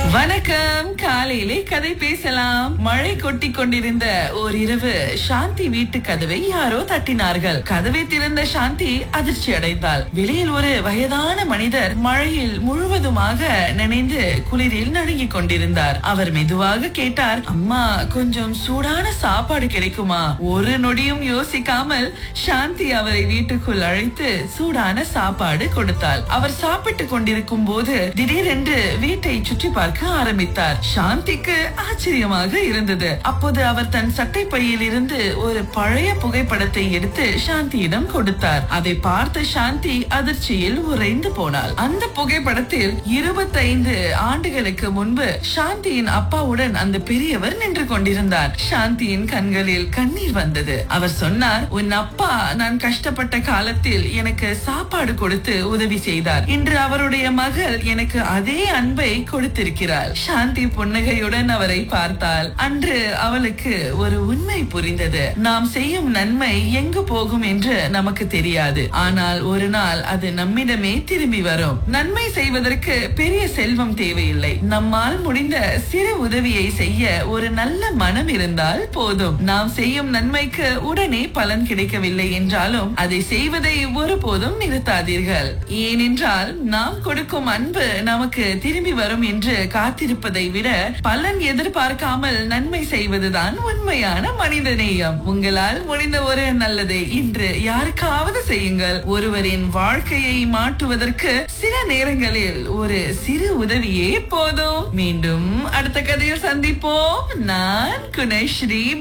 வணக்கம் காலையிலே கதை பேசலாம் மழை கொட்டி கொண்டிருந்த ஓரிரவு சாந்தி வீட்டு கதவை யாரோ தட்டினார்கள் கதவை திறந்த சாந்தி அதிர்ச்சி அடைந்தாள் வெளியில் ஒரு வயதான மனிதர் மழையில் முழுவதுமாக நினைந்து குளிரில் நடுங்கிக் கொண்டிருந்தார் அவர் மெதுவாக கேட்டார் அம்மா கொஞ்சம் சூடான சாப்பாடு கிடைக்குமா ஒரு நொடியும் யோசிக்காமல் சாந்தி அவரை வீட்டுக்குள் அழைத்து சூடான சாப்பாடு கொடுத்தாள் அவர் சாப்பிட்டுக் கொண்டிருக்கும் போது திடீரென்று வீட்டை சுற்றி பார்க்க ஆரம்பித்தார் சாந்திக்கு ஆச்சரியமாக இருந்தது அப்போது அவர் தன் சட்டை பையில் இருந்து ஒரு பழைய புகைப்படத்தை எடுத்து சாந்தியிடம் கொடுத்தார் அதை பார்த்த சாந்தி அதிர்ச்சியில் உறைந்து போனாள் அந்த புகைப்படத்தில் இருபத்தைந்து ஆண்டுகளுக்கு முன்பு சாந்தியின் அப்பாவுடன் அந்த பெரியவர் நின்று கொண்டிருந்தார் சாந்தியின் கண்களில் கண்ணீர் வந்தது அவர் சொன்னார் உன் அப்பா நான் கஷ்டப்பட்ட காலத்தில் எனக்கு சாப்பாடு கொடுத்து உதவி செய்தார் இன்று அவருடைய மகள் எனக்கு அதே அன்பை கொடுத்திருக்கிறார் சாந்தி புன்னகையுடன் அவரை பார்த்தாள் அன்று அவளுக்கு ஒரு உண்மை புரிந்தது நாம் செய்யும் நன்மை எங்கு போகும் என்று நமக்கு தெரியாது ஆனால் ஒரு நாள் அது நம்மிடமே திரும்பி வரும் நன்மை செய்வதற்கு பெரிய செல்வம் தேவையில்லை நம்மால் முடிந்த சிறு உதவியை செய்ய ஒரு நல்ல மனம் இருந்தால் போதும் நாம் செய்யும் நன்மைக்கு உடனே பலன் கிடைக்கவில்லை என்றாலும் அதை செய்வதை ஒருபோதும் நிறுத்தாதீர்கள் ஏனென்றால் நாம் கொடுக்கும் அன்பு நமக்கு திரும்பி வரும் என்று காத்திருப்பதை விட பலன் எதிர்பார்க்காமல் நன்மை செய்வதுதான் உண்மையான மனிதநேயம் உங்களால் முடிந்த ஒரு நல்லதை இன்று யாருக்காவது செய்யுங்கள் ஒருவரின் வாழ்க்கையை மாற்றுவதற்கு சில நேரங்களில் ஒரு சிறு உதவியே போதும் மீண்டும் அடுத்த கதையில் சந்திப்போம் நான் குணஸ்ரீ